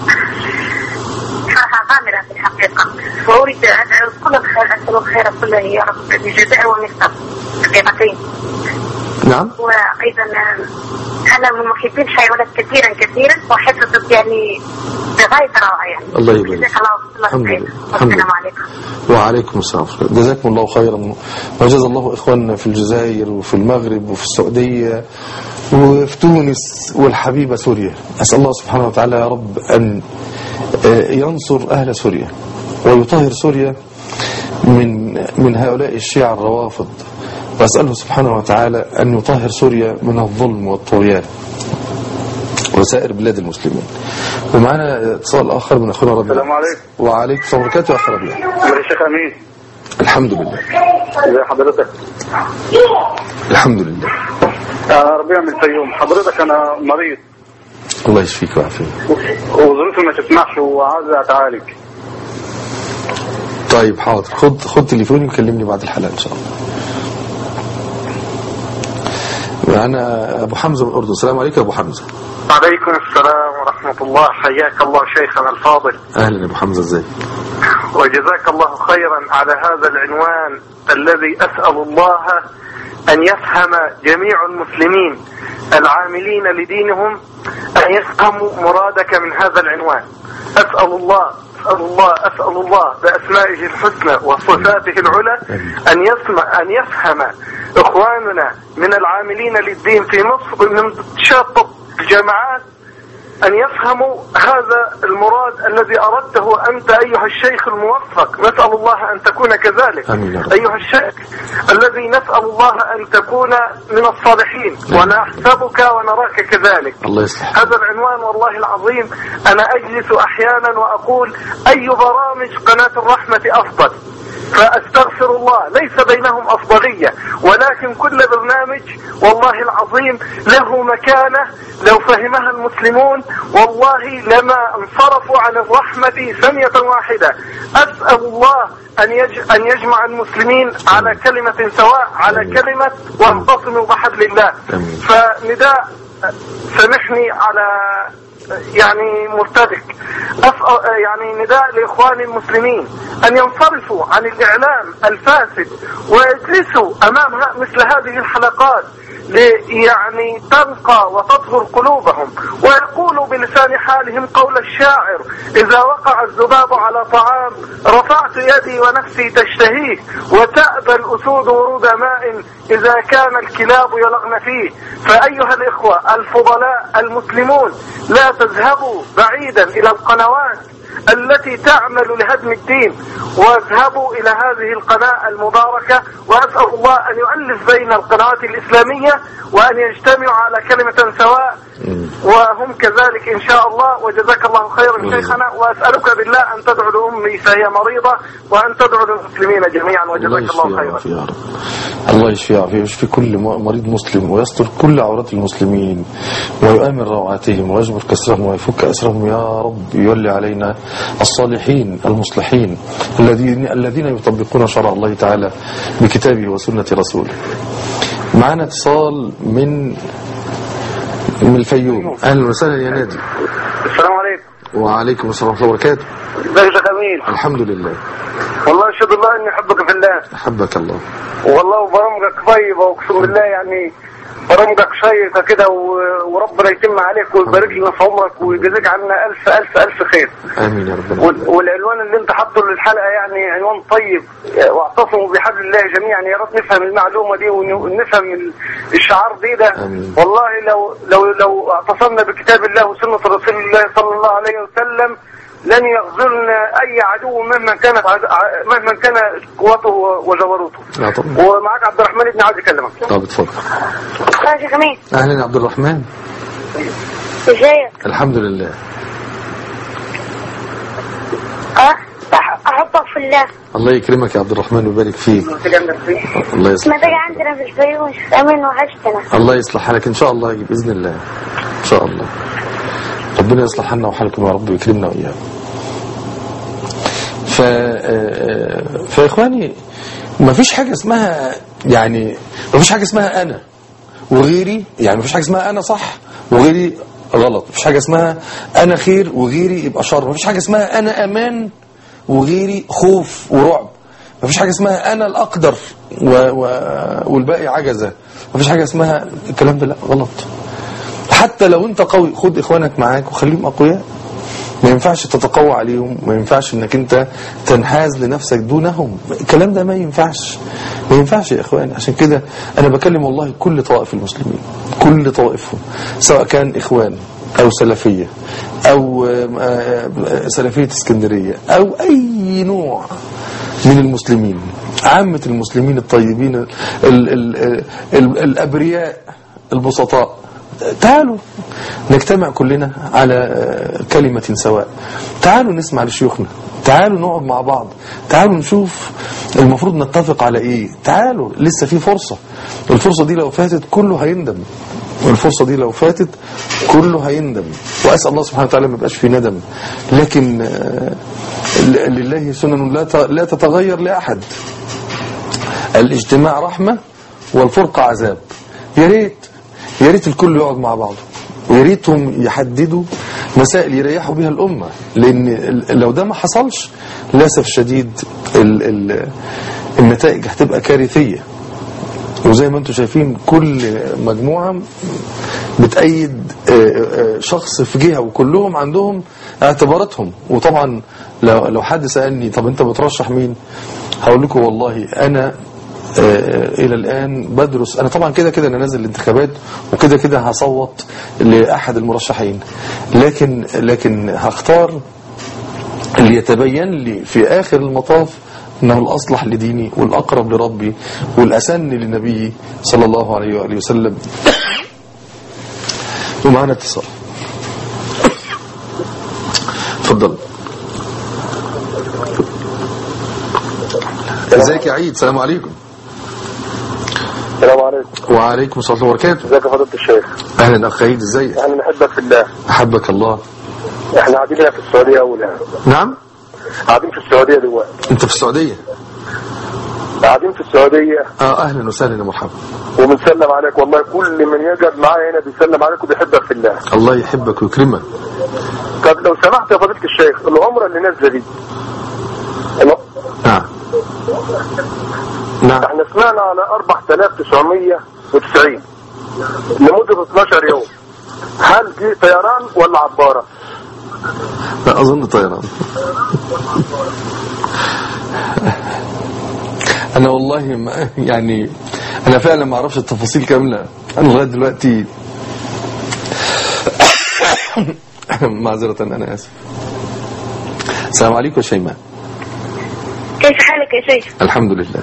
حالها غامرة في الحقيقة وأريد أن أدعو كل الخير أسأل الخير كله يا رب بجزاء ومثل حقيقتين نعم وأيضا أنا من محبي الحيوانات كثيرا كثيرا وحفظت يعني بغاية الروعة يعني الله يبارك. جزاك الله الحمد خير لله. الحمد لله. والسلام عليكم وعليكم السلام ورحمة الله. جزاكم الله خيرا وجزا الله إخواننا في الجزائر وفي المغرب وفي السعودية وفي تونس والحبيبة سوريا أسأل الله سبحانه وتعالى يا رب أن آه، ينصر أهل سوريا ويطهر سوريا من من هؤلاء الشيعة الروافض وأسأله سبحانه وتعالى أن يطهر سوريا من الظلم والطغيان وسائر بلاد المسلمين ومعنا اتصال آخر من أخونا ربيع السلام عليكم. وعليكم السلام وبركاته يا أخي ربيع يا شيخ امين الحمد لله ازي حضرتك الحمد لله انا ربيع من الفيوم حضرتك انا مريض الله يشفيك ويعافيك وظروفي ما تسمحش وعاوز اتعالج طيب حاضر خد خد تليفوني وكلمني بعد الحلقه ان شاء الله معنا ابو حمزه من الاردن السلام عليكم يا ابو حمزه عليكم السلام ورحمة الله حياك الله شيخنا الفاضل اهلا يا ابو حمزه ازاي وجزاك الله خيرا على هذا العنوان الذي أسأل الله أن يفهم جميع المسلمين العاملين لدينهم أن يفهموا مرادك من هذا العنوان أسأل الله أسأل الله أسأل الله بأسمائه الحسنى وصفاته العلى أن يسمع أن يفهم إخواننا من العاملين للدين في مصر من شاطئ الجامعات أن يفهموا هذا المراد الذي أردته أنت أيها الشيخ الموفق نسأل الله أن تكون كذلك آمين يا رب. أيها الشيخ الذي نسأل الله أن تكون من الصالحين ونحسبك ونراك كذلك الله يصلح هذا العنوان والله العظيم أنا أجلس أحيانا وأقول أي برامج قناة الرحمة أفضل فأستغفر الله ليس بينهم أفضلية ولكن كل برنامج والله العظيم له مكانة لو فهمها المسلمون والله لما انصرفوا عن الرحمة ثانية واحدة أسأل الله أن يج... أن يجمع المسلمين على كلمة سواء على كلمة واعتصموا بحبل الله آمين. فنداء سامحني على يعني مرتبك أسأل يعني نداء لإخواني المسلمين أن ينصرفوا عن الإعلام الفاسد ويجلسوا أمام ه- مثل هذه الحلقات لي- يعني تنقى وتطهر قلوبهم ويقولوا بلسان حالهم قول الشاعر إذا وقع الذباب على طعام رفعت يدي ونفسي تشتهيه وتأبى الأسود ورود ماء إذا كان الكلاب يلغن فيه فأيها الإخوة الفضلاء المسلمون لا تذهبوا بعيدا إلى القنوات التي تعمل لهدم الدين واذهبوا إلى هذه القناة المباركة وأسأل الله أن يؤلف بين القنوات الإسلامية وأن يجتمعوا على كلمة سواء وهم كذلك إن شاء الله وجزاك الله خيرا شيخنا وأسألك بالله أن تدعو لأمي فهي مريضة وأن تدعو للمسلمين جميعا الله وجزاك الله يشفي خيرا ويعافي يا رب الله يشفي ويعافي ويشفي كل م- مريض مسلم ويستر كل عورات المسلمين ويؤمن روعاتهم ويجبر كسرهم ويفك أسرهم يا رب يولي علينا الصالحين المصلحين الذين الذين يطبقون شرع الله تعالى بكتابه وسنة رسوله معنا اتصال من من الفيوم اهلا وسهلا يا نادي السلام عليكم وعليكم السلام ورحمه الله وبركاته ازيك يا جميل الحمد لله والله اشهد الله اني احبك في الله احبك الله والله برامجك طيبة اقسم بالله يعني برامجك شيقة كده و- وربنا يتم عليك ويبارك لنا في عمرك ويجازيك عنا ألف ألف ألف خير امين يا رب وال- والعنوان اللي انت حاطه للحلقة يعني عنوان طيب واعتصموا بحبل الله جميعا يا ريت نفهم المعلومة دي ون- ونفهم ال- الشعار دي ده آمين. والله لو لو لو اعتصمنا بكتاب الله وسنة رسول الله صلى الله عليه وسلم لن يغزلنا اي عدو مهما كانت عد... ع- مهما كان قوته وجبروته لا طبعا ومعاك عبد الرحمن ابن عاوز يكلمك طب اتفضل خلاص يا جميل اهلا يا عبد الرحمن ازيك الحمد لله اه أح- احبك في الله الله يكرمك يا عبد الرحمن ويبارك فيك الله يصلح ما تيجي عندنا في الفيوم شيخ امين وحشتنا الله يصلح حالك ان شاء الله باذن الله ان شاء الله ربنا يصلح حالنا وحالكم يا رب ويكرمنا واياكم ف آه، فاخواني ما فيش حاجه اسمها يعني ما فيش حاجه اسمها انا وغيري يعني ما فيش حاجه اسمها انا صح وغيري غلط ما فيش حاجه اسمها انا خير وغيري يبقى شر ما فيش حاجه اسمها انا امان وغيري خوف ورعب ما فيش حاجه اسمها انا الاقدر و... و... والباقي عجزه ما فيش حاجه اسمها الكلام ده لا غلط حتى لو انت قوي خد اخوانك معاك وخليهم اقوياء ما ينفعش تتقوى عليهم ما ينفعش انك انت تنحاز لنفسك دونهم الكلام ده ما ينفعش ما ينفعش يا اخواني عشان كده انا بكلم والله كل طوائف المسلمين كل طوائفهم سواء كان اخوان او سلفيه او آه، آه، سلفيه اسكندريه او اي نوع من المسلمين عامة المسلمين الطيبين ال ال ال ال الأبرياء البسطاء تعالوا نجتمع كلنا على آه، كلمة سواء تعالوا نسمع لشيوخنا تعالوا نقعد مع بعض تعالوا نشوف المفروض نتفق على ايه تعالوا لسه في فرصة الفرصة دي لو فاتت كله هيندم والفرصة دي لو فاتت كله هيندم وأسأل الله سبحانه وتعالى ما يبقاش في ندم لكن آه، ل- لله سنن لا ت- لا تتغير لأحد الاجتماع رحمة والفرقة عذاب يا ريت يا ريت الكل يقعد مع بعضه ويا ريتهم يحددوا مسائل يريحوا بها الأمة لأن ال- لو ده ما حصلش للأسف الشديد ال ال النتائج هتبقى كارثية وزي ما انتم شايفين كل مجموعة بتأيد آه، آه، شخص في جهة وكلهم عندهم اعتباراتهم وطبعا لو لو حد سألني طب انت بترشح مين هقول لكم والله انا آه، الى الان بدرس انا طبعا كده كده انا نازل الانتخابات وكده كده هصوت لاحد المرشحين لكن لكن هختار اللي يتبين لي في آخر المطاف أنه الأصلح لديني والأقرب لربي والأسن لنبيي صلى الله عليه وآله وسلم ومعنا اتصال تفضل ازيك يا عيد السلام عليكم السلام عليكم وعليكم السلام ورحمه الله وبركاته ازيك يا فضيله الشيخ اهلا اخ عيد ازيك احنا نحبك في الله احبك الله احنا قاعدين هنا في السعوديه اولى نعم قاعدين في السعوديه دلوقتي انت في السعوديه قاعدين في السعوديه اه اهلا وسهلا يا مرحبا وبنسلم عليك والله كل من يقعد معايا هنا بيسلم عليك وبيحبك في الله الله يحبك ويكرمك طب لو سمحت يا فضيله الشيخ العمره اللي نازله دي الع- نعم نعم احنا سمعنا على 4990 لمده 12 يوم هل دي طيران ولا عباره؟ لا أظن طيران أنا والله ما يعني أنا فعلا ما أعرفش التفاصيل كاملة أنا لغاية دلوقتي معذرة أنا آسف السلام عليكم يا شيماء كيف حالك يا شيخ الحمد لله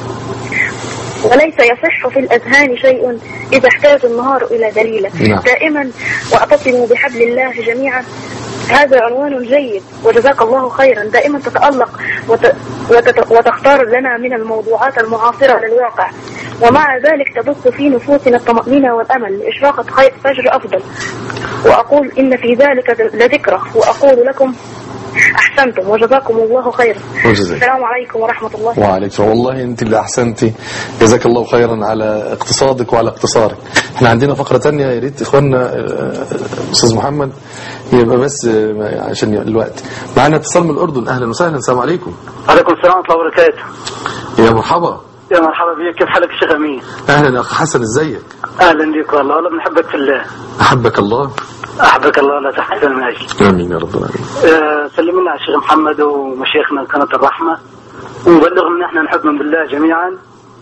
وليس يصح في الأذهان شيء إذا احتاج النهار إلى دليله نعم. دائما واعتصموا بحبل الله جميعا هذا عنوان جيد وجزاك الله خيرا دائما تتألق وت... وتت... وتختار لنا من الموضوعات المعاصرة للواقع ومع ذلك تبث في نفوسنا الطمأنينة والأمل لإشراقة خير فجر أفضل وأقول إن في ذلك لذكرى وأقول لكم أحسنتم وجزاكم الله خيرا وجزاك. السلام عليكم ورحمة الله وعليكم السلام. والله انت اللي احسنتي جزاك الله خيرا على اقتصادك وعلى اقتصارك احنا عندنا فقره تانية يا ريت اخواننا آه، استاذ محمد يبقى بس آه، عشان الوقت معانا اتصال من الاردن اهلا وسهلا السلام عليكم عليكم السلام ورحمه الله وبركاته يا مرحبا يا مرحبا بك كيف حالك يا شيخ امين؟ اهلا يا اخ حسن ازيك اهلا بك والله والله بنحبك في الله احبك الله احبك الله لا تحزن من اجل امين يا رب العالمين آه، سلمنا على الشيخ محمد ومشايخنا قناه الرحمه وبلغهم ان احنا نحبهم بالله جميعا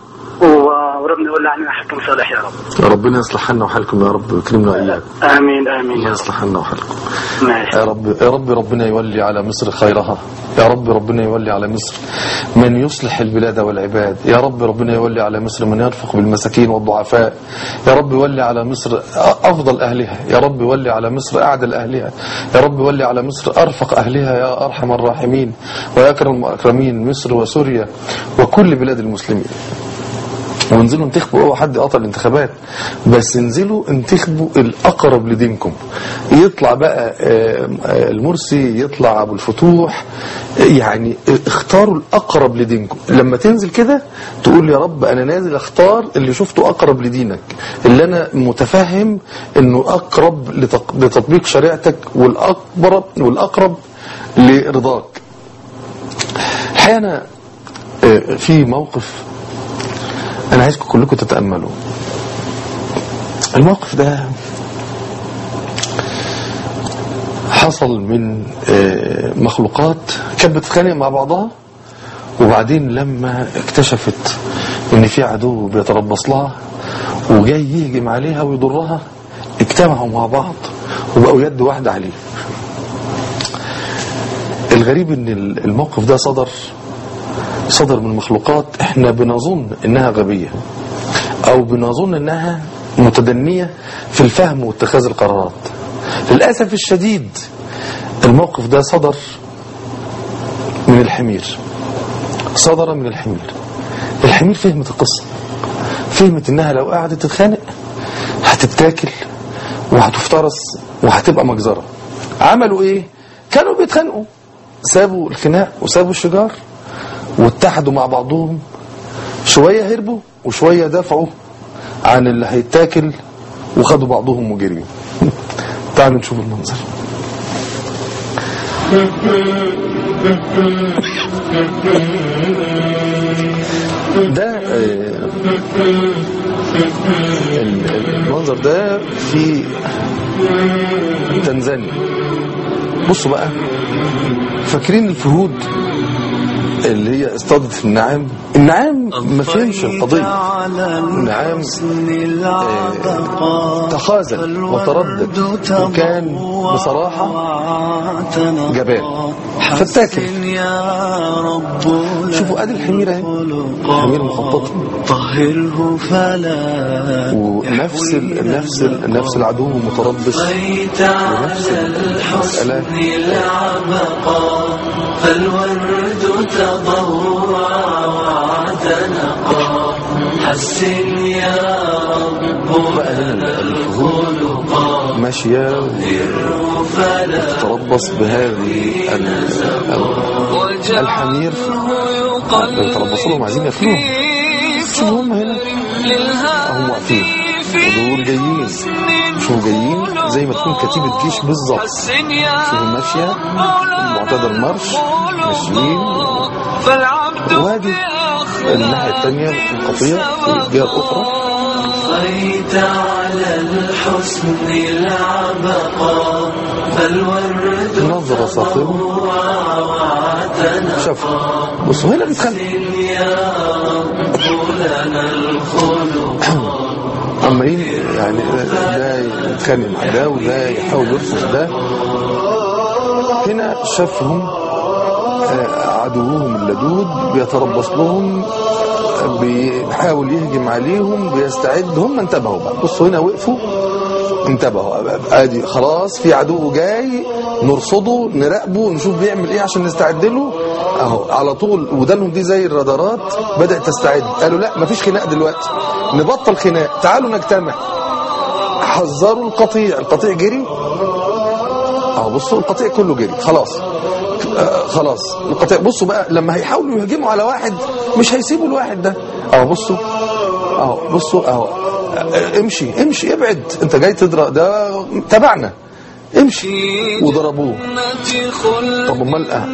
و- وربنا يولي علينا حكم صالح يا رب ربنا يصلح حالنا وحالكم يا رب ويكرمنا واياكم امين امين الله يا يصلح حالنا وحالكم رب ماشي يا رب يا رب ربنا يولي على مصر خيرها يا رب ربنا يولي على مصر من يصلح البلاد والعباد يا رب ربنا يولي على مصر من يرفق بالمساكين والضعفاء يا رب يولي على مصر أفضل أهلها يا رب يولي على مصر أعدل أهلها يا رب يولي على مصر أرفق أهلها يا أرحم الراحمين ويا أكرم الأكرمين مصر وسوريا وكل بلاد المسلمين وانزلوا انتخبوا اوعى حد قطع الانتخابات بس انزلوا انتخبوا الاقرب لدينكم يطلع بقى آه، آه، المرسي يطلع ابو الفتوح آه، يعني اختاروا الاقرب لدينكم لما تنزل كده تقول يا رب انا نازل اختار اللي شفته اقرب لدينك اللي انا متفهم انه اقرب لتق- لتطبيق شريعتك والاقرب والاقرب لرضاك الحقيقه انا آه، في موقف انا عايزكم كلكم تتاملوا الموقف ده حصل من آه، مخلوقات كانت بتتخانق مع بعضها وبعدين لما اكتشفت ان في عدو بيتربص لها وجاي يهجم عليها ويضرها اجتمعوا مع بعض وبقوا يد واحده عليه الغريب ان الموقف ده صدر صدر من مخلوقات احنا بنظن انها غبية او بنظن انها متدنية في الفهم واتخاذ القرارات للأسف الشديد الموقف ده صدر من الحمير صدر من الحمير الحمير فهمت القصة فهمت انها لو قعدت تتخانق هتتاكل وهتفترس وهتبقى مجزرة عملوا ايه كانوا بيتخانقوا سابوا الخناق وسابوا الشجار واتحدوا مع بعضهم شوية هربوا وشوية دافعوا عن اللي هيتاكل وخدوا بعضهم وجريوا تعالوا نشوف المنظر ده آه، ال- المنظر ده في تنزانيا بصوا بقى فاكرين الفهود اللي هي اصطادت النعام النعام ما فهمش القضية النعام آه، تخاذل وتردد وكان بصراحة جبان فاتاكل شوفوا ادي الحميرة اهي الحمير مخططة طهره فلا ونفس ال نفس ال نفس العدو متربص بقيت على المسألة. الحسن العبقى فالورد تضوع واعتنقا حسن يا رب لنا الخلقا ماشية فلا تتربص بهذه ال- ال- الحمير بيتربصوا لهم عايزين ياكلوهم شوفوا هم هنا هم واقفين ودول جايين شوفوا جايين زي ما تكون كتيبة جيش بالظبط شوفوا ماشية معتدى المرش ماشيين فالعبد وادي الناحية الثانية القطيع في الجهة الأخرى بقيت على الحسن العبقا فالورد نظرة صاخبة شافوا بصوا هنا بيتخانقوا عمالين يعني ده يتخانق مع ده وده يحاول يرفض ده هنا شافهم آه، عدوهم اللدود بيتربص لهم آه، بيحاول يهجم عليهم بيستعد هم انتبهوا بقى بصوا هنا وقفوا انتبهوا ادي خلاص في عدو جاي نرصده نراقبه نشوف بيعمل ايه عشان نستعد له اهو على طول ودانهم دي زي الرادارات بدات تستعد قالوا لا مفيش خناق دلوقتي نبطل خناق تعالوا نجتمع حذروا القطيع القطيع جري اهو بصوا القطيع كله جري خلاص آه خلاص القطيع بصوا بقى لما هيحاولوا يهجموا على واحد مش هيسيبوا الواحد ده اهو بصوا اهو بصوا اهو آه، امشي امشي ابعد انت جاي تضرب ده تبعنا امشي وضربوه طب امال آه،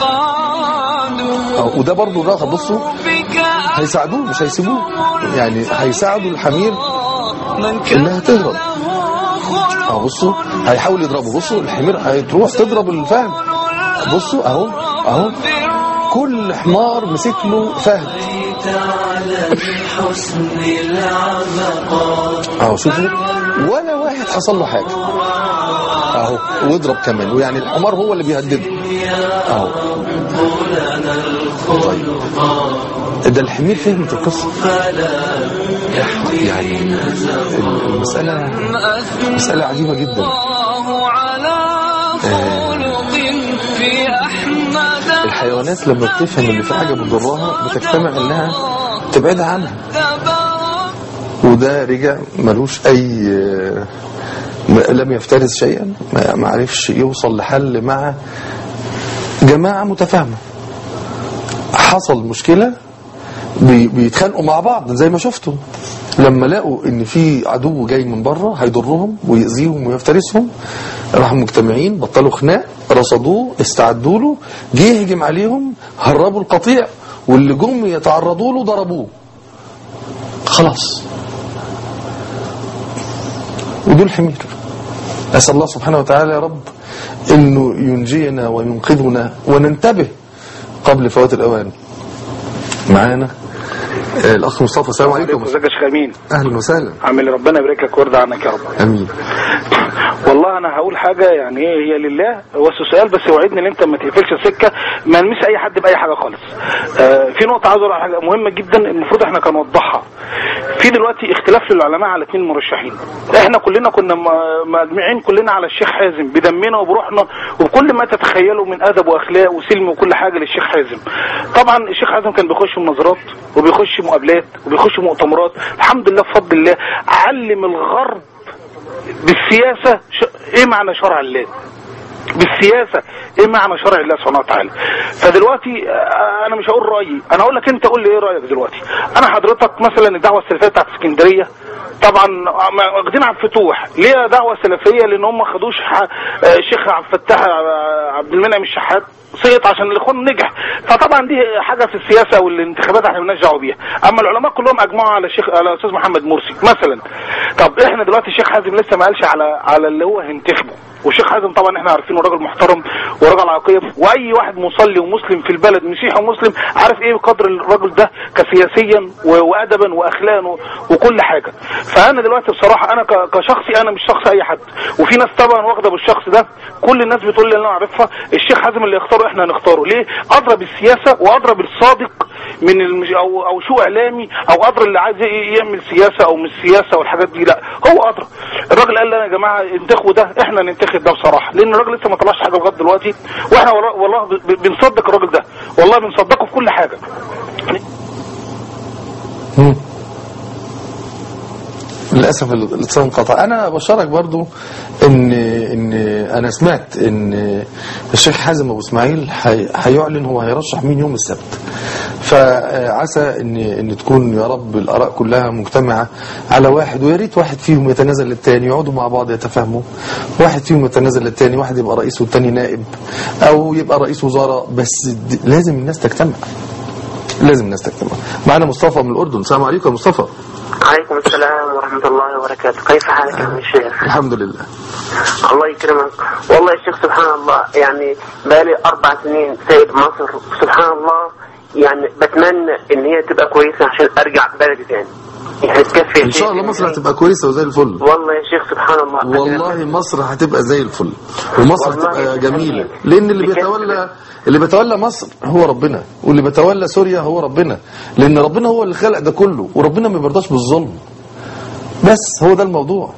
آه، وده برضو الرغم بصوا هيساعدوه مش هيسيبوه يعني هيساعدوا الحمير انها تهرب اه بصوا هيحاول يضربه بصوا الحمير هتروح تضرب الفهد بصوا اهو اهو كل حمار مسك له فهد على الحسن العبقا اهو شوفوا ولا واحد حصل له حاجه اهو واضرب كمان ويعني الحمار هو اللي بيهدده اهو طيب ده الحمير فهمت القصه يعني المساله مساله عجيبه جدا الله على خلق في أحمد الحيوانات لما بتفهم ان في حاجه بتضرها بتجتمع انها تبعدها عنها وده رجع ملوش اي م- لم يفترس شيئا ما ما عرفش يوصل لحل مع جماعه متفاهمه حصل مشكله بي- بيتخانقوا مع بعض زي ما شفتوا لما لقوا ان في عدو جاي من بره هيضرهم ويأذيهم ويفترسهم راحوا مجتمعين بطلوا خناق رصدوه استعدوا له جه يهجم عليهم هربوا القطيع واللي جم يتعرضوا له ضربوه خلاص ودول حمير أسأل الله سبحانه وتعالى يا رب أنه ينجينا وينقذنا وننتبه قبل فوات الأوان معانا آه، الأخ مصطفى السلام عليكم ازيك يا شيخ امين أهلا وسهلا عامل إيه؟ ربنا يبارك لك ويرضى عنك يا رب أمين والله انا هقول حاجه يعني ايه هي لله هو سؤال بس وعدني ان انت ما تقفلش السكه ما نمس اي حد باي حاجه خالص آه في نقطه عايز اقول على حاجه مهمه جدا المفروض احنا كان نوضحها في دلوقتي اختلاف للعلماء على اثنين مرشحين احنا كلنا كنا م- مجمعين كلنا على الشيخ حازم بدمنا وبروحنا وبكل ما تتخيلوا من ادب واخلاق وسلم وكل حاجه للشيخ حازم طبعا الشيخ حازم كان بيخش مناظرات وبيخش مقابلات وبيخش مؤتمرات الحمد لله بفضل الله علم الغرب بالسياسة ش... ايه معنى شرع الله بالسياسة ايه معنى شرع الله سبحانه وتعالى فدلوقتي آه، انا مش هقول رأيي انا هقول لك انت قول لي ايه رأيك دلوقتي انا حضرتك مثلا الدعوة السلفية بتاعت اسكندرية طبعا آه، واخدين عبد الفتوح ليه دعوة سلفية لان هم ما خدوش ح- آه، شيخ عبد الفتاح آه، عبد المنعم الشحات سقط عشان الاخوان نجح فطبعا دي حاجه في السياسه والانتخابات احنا مالناش دعوه بيها اما العلماء كلهم اجمعوا على الشيخ على الاستاذ محمد مرسي مثلا طب احنا دلوقتي الشيخ حازم لسه ما قالش على على اللي هو هينتخبه والشيخ حازم طبعا احنا عارفينه راجل محترم وراجل عقيم واي واحد مصلي ومسلم في البلد مسيحي ومسلم عارف ايه قدر الراجل ده كسياسيا و- وادبا واخلاقا و- وكل حاجه فانا دلوقتي بصراحه انا ك- كشخصي انا مش شخص اي حد وفي ناس طبعا واخده بالشخص ده كل الناس بتقول لي اللي انا عارفها الشيخ حازم اللي يختاره احنا هنختاره ليه ادرى بالسياسه وادرى بالصادق من المج... او او شو اعلامي او ادرى اللي عايز ي- يعمل سياسه او مش سياسه والحاجات دي لا هو ادرى الراجل قال لنا يا جماعه انتخبوا ده احنا ننتخب ده بصراحه لان الراجل لسه ما طلعش حاجه لغايه دلوقتي واحنا والله, والله ب- ب- بنصدق الراجل ده والله بنصدقه في كل حاجه مم. للاسف الاتصال انقطع انا بشارك برضو ان ان انا سمعت ان الشيخ حازم ابو اسماعيل هي- هيعلن هو هيرشح مين يوم السبت فعسى ان ان تكون يا رب الاراء كلها مجتمعه على واحد ويا ريت واحد فيهم يتنازل للتاني يقعدوا مع بعض يتفاهموا واحد فيهم يتنازل للتاني واحد يبقى رئيس والتاني نائب او يبقى رئيس وزراء بس د- لازم الناس تجتمع لازم الناس تجتمع معانا مصطفى من الاردن السلام عليكم يا مصطفى عليكم السلام ورحمة الله وبركاته كيف حالك يا الشيخ الحمد لله الله يكرمك والله يا شيخ سبحان الله يعني بقالي أربع سنين سايب مصر سبحان الله يعني بتمنى إن هي تبقى كويسة عشان أرجع بلدي تاني يعني تكفي يا ان شاء شيخ الله مصر يعني- هتبقى كويسه وزي الفل والله يا شيخ سبحان الله والله مصر هتبقى زي الفل ومصر والله هتبقى جميل. جميله لان اللي بجد. بيتولى اللي بيتولى مصر هو ربنا واللي بيتولى سوريا هو ربنا لان ربنا هو اللي خلق ده كله وربنا ما بيرضاش بالظلم بس هو ده الموضوع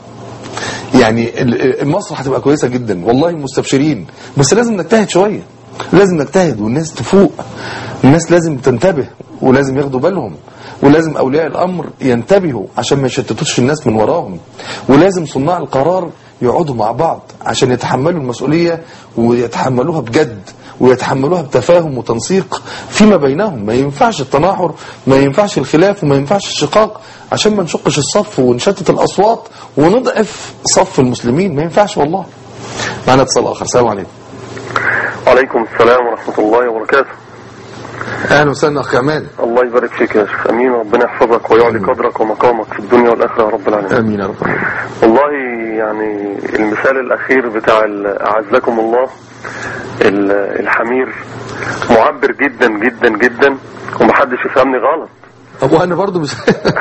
يعني ال- ال- مصر هتبقى كويسه جدا والله مستبشرين بس لازم نجتهد شويه لازم نجتهد والناس تفوق الناس لازم تنتبه ولازم ياخدوا بالهم ولازم اولياء الامر ينتبهوا عشان ما يشتتوش الناس من وراهم ولازم صناع القرار يقعدوا مع بعض عشان يتحملوا المسؤوليه ويتحملوها بجد ويتحملوها بتفاهم وتنسيق فيما بينهم ما ينفعش التناحر ما ينفعش الخلاف وما ينفعش الشقاق عشان ما نشقش الصف ونشتت الأصوات ونضعف صف المسلمين ما ينفعش والله معنا اتصال آخر السلام عليكم وعليكم السلام ورحمة الله وبركاته أهلا وسهلا أخ عماد الله يبارك فيك يا شيخ أمين ربنا يحفظك ويعلي قدرك ومقامك في الدنيا والآخرة يا رب العالمين آمين يا رب العالمين. والله يعني المثال الأخير بتاع ال- أعزكم الله ال- الحمير معبر جدا جدا جدا ومحدش يفهمني غلط طب وأنا برضو مش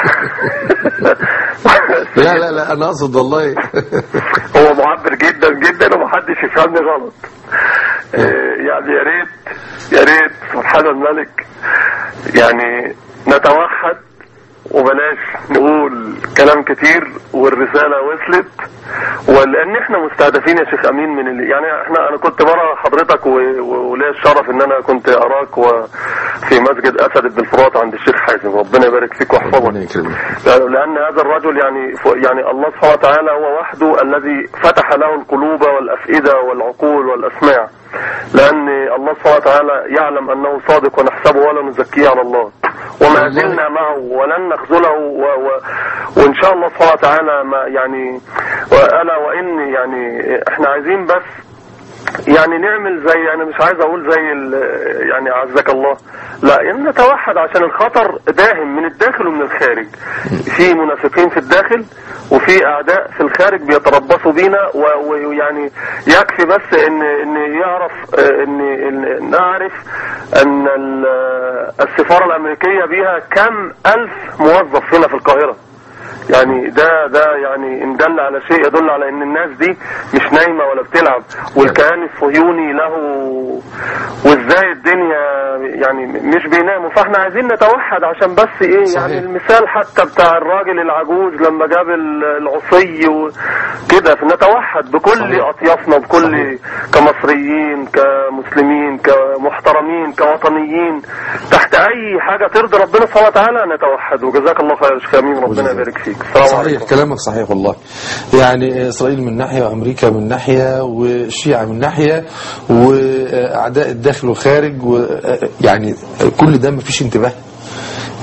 لا لا لا أنا أقصد والله هو معبر جدا جدا ومحدش يفهمني غلط آه، يعني يا ريت يا ريت سبحان الملك يعني نتوحد وبلاش نقول كلام كتير والرسالة وصلت ولان احنا مستهدفين يا شيخ امين من اللي يعني احنا انا كنت برا حضرتك و- و- وليا الشرف ان انا كنت اراك و- في مسجد اسد بن الفرات عند الشيخ حازم ربنا يبارك فيك ربنا واحفظك يكرمك لأن هذا الرجل يعني يعني الله سبحانه وتعالى هو وحده الذي فتح له القلوب والأفئدة والعقول والأسماع لأن الله سبحانه وتعالى يعلم أنه صادق ونحسبه ولا نزكيه على الله وما والله. زلنا معه ولن نخذله و و وإن شاء الله سبحانه وتعالى ما يعني وأنا وإن يعني إحنا عايزين بس يعني نعمل زي انا مش عايز اقول زي ال- يعني عزك الله لا يعني نتوحد عشان الخطر داهم من الداخل ومن الخارج في منافقين في الداخل وفي اعداء في الخارج بيتربصوا بينا و- ويعني يكفي بس ان ان يعرف آه، ان إن نعرف ان ال- السفاره الامريكيه بيها كم الف موظف هنا في القاهره يعني ده ده يعني ان دل على شيء يدل على ان الناس دي مش نايمه ولا بتلعب والكيان الصهيوني له وازاي الدنيا يعني مش بيناموا فاحنا عايزين نتوحد عشان بس ايه صحيح. يعني المثال حتى بتاع الراجل العجوز لما جاب ال- العصي وكده فنتوحد بكل صحيح. اطيافنا بكل صحيح. كمصريين كمسلمين كمحترمين كوطنيين تحت اي حاجه ترضي ربنا سبحانه وتعالى نتوحد وجزاك الله خير يا شيخ امين ربنا وجزاك. يبارك فيك السلام صحيح عليكم كلامك صحيح والله يعني إسرائيل من ناحية وأمريكا من ناحية والشيعة من ناحية وأعداء الداخل والخارج و يعني كل ده مفيش انتباه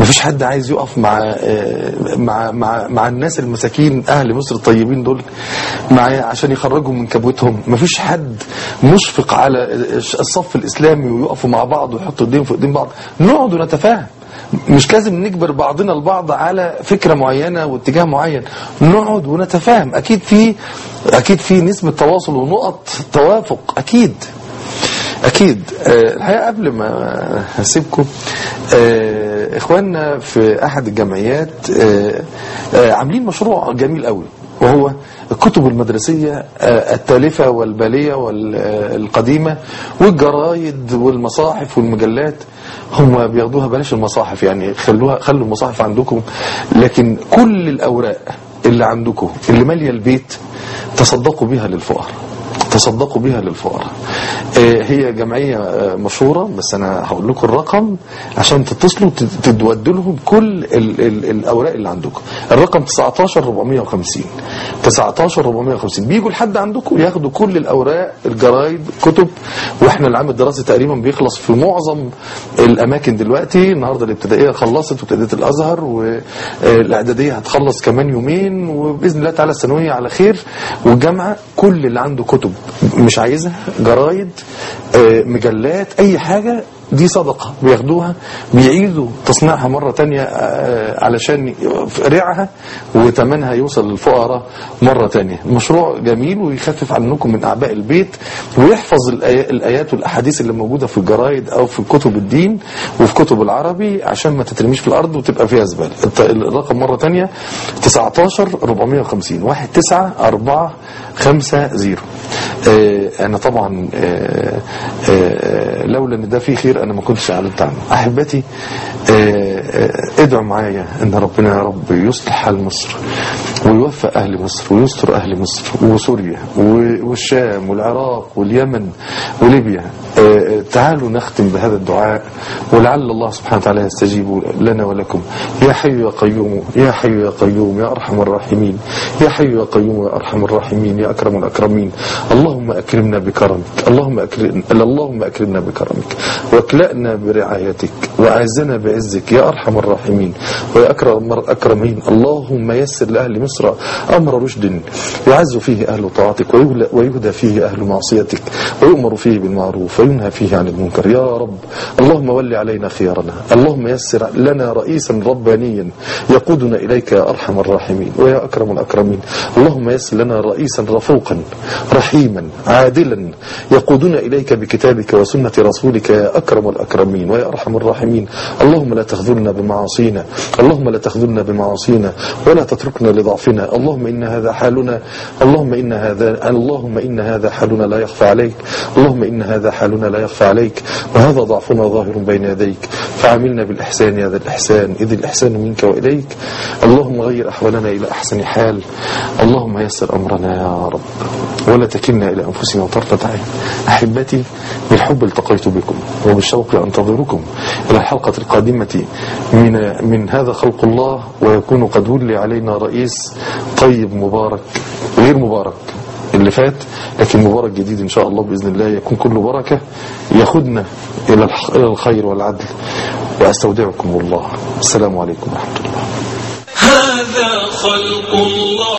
مفيش حد عايز يقف مع آه، مع مع مع الناس المساكين اهل مصر الطيبين دول مع عشان يخرجهم من كبوتهم مفيش حد مشفق على الصف الاسلامي ويقفوا مع بعض ويحطوا ايديهم في ايدين بعض نقعد ونتفاهم مش لازم نجبر بعضنا البعض على فكره معينه واتجاه معين نقعد ونتفاهم اكيد في اكيد في نسبه تواصل ونقط توافق اكيد اكيد آه، الحقيقه قبل ما اسيبكم آه، اخواننا في احد الجمعيات آه، آه، عاملين مشروع جميل قوي وهو الكتب المدرسية آه، التالفة والبالية والقديمة والجرايد والمصاحف والمجلات هم بياخدوها بلاش المصاحف يعني خلوها خلوا المصاحف عندكم لكن كل الأوراق اللي عندكم اللي مالية البيت تصدقوا بها للفقراء تصدقوا بها للفقراء آه، هي جمعية آه، مشهورة بس أنا هقول لكم الرقم عشان تتصلوا تد- تودوا لهم كل ال ال الأوراق اللي عندكم الرقم 19450 19450 بيجوا لحد عندكم ياخدوا كل الأوراق الجرايد كتب واحنا العام الدراسي تقريبا بيخلص في معظم الأماكن دلوقتي النهاردة الابتدائية خلصت وابتدائية الأزهر والإعدادية هتخلص كمان يومين وبإذن الله تعالى الثانوية على خير والجامعة كل اللي عنده كتب مش عايزها جرايد آه، مجلات أي حاجة دي صدقة بياخدوها بيعيدوا تصنيعها مرة تانية آه، علشان ريعها وتمنها يوصل للفقراء مرة تانية مشروع جميل ويخفف عنكم من أعباء البيت ويحفظ الآي- الآيات والأحاديث اللي موجودة في الجرايد أو في كتب الدين وفي كتب العربي عشان ما تترميش في الأرض وتبقى فيها زبالة الت- الرقم مرة تانية 19 450 1 9 4 5 0 أنا طبعا آه، آه، لولا ان ده فيه خير انا ما كنتش اعلنت عنه احبتي آه، آه، ادعوا معايا ان ربنا يا رب يصلح حال مصر ويوفق اهل مصر ويستر اهل مصر وسوريا و- والشام والعراق واليمن وليبيا آه، تعالوا نختم بهذا الدعاء ولعل الله سبحانه وتعالى يستجيب لنا ولكم يا حي يا قيوم يا حي يا قيوم يا ارحم الراحمين يا حي يا قيوم يا ارحم الراحمين يا اكرم الاكرمين اللهم اكرمنا بكرمك اللهم اكرم اللهم اكرمنا بكرمك واكلأنا برعايتك واعزنا بعزك يا ارحم الراحمين ويا اكرم الاكرمين اللهم يسر لاهل مصر امر رشد يعز فيه اهل طاعتك ويهل- ويهدى فيه اهل معصيتك ويؤمر فيه بالمعروف وينهى فيه عن المنكر يا رب اللهم ول علينا خيارنا اللهم يسر لنا رئيسا ربانيا يقودنا اليك يا ارحم الراحمين ويا اكرم الاكرمين اللهم يسر لنا رئيسا رفوقا رحيما عادلا يقودنا اليك بكتابك وسنه رسولك يا اكرم الاكرمين ويا ارحم الراحمين اللهم لا تخذلنا بمعاصينا اللهم لا تخذلنا بمعاصينا ولا تتركنا لضعفنا اللهم ان هذا حالنا اللهم ان هذا اللهم ان هذا حالنا لا يخفى عليك اللهم ان هذا حالنا لا يخفى عليك وهذا ضعفنا ظاهر بين يديك فعاملنا بالاحسان يا ذا الاحسان اذ الاحسان منك واليك اللهم غير احوالنا الى احسن حال اللهم يسر امرنا يا رب ولا تكلنا الى انفسنا طرفه عين احبتي بالحب التقيت بكم وبالشوق انتظركم الى الحلقه القادمه من من هذا خلق الله ويكون قد ولي علينا رئيس طيب مبارك غير مبارك اللي فات لكن مبارك جديد ان شاء الله باذن الله يكون كله بركه ياخذنا الى الح- الى الخير والعدل واستودعكم الله السلام عليكم ورحمه الله هذا خلق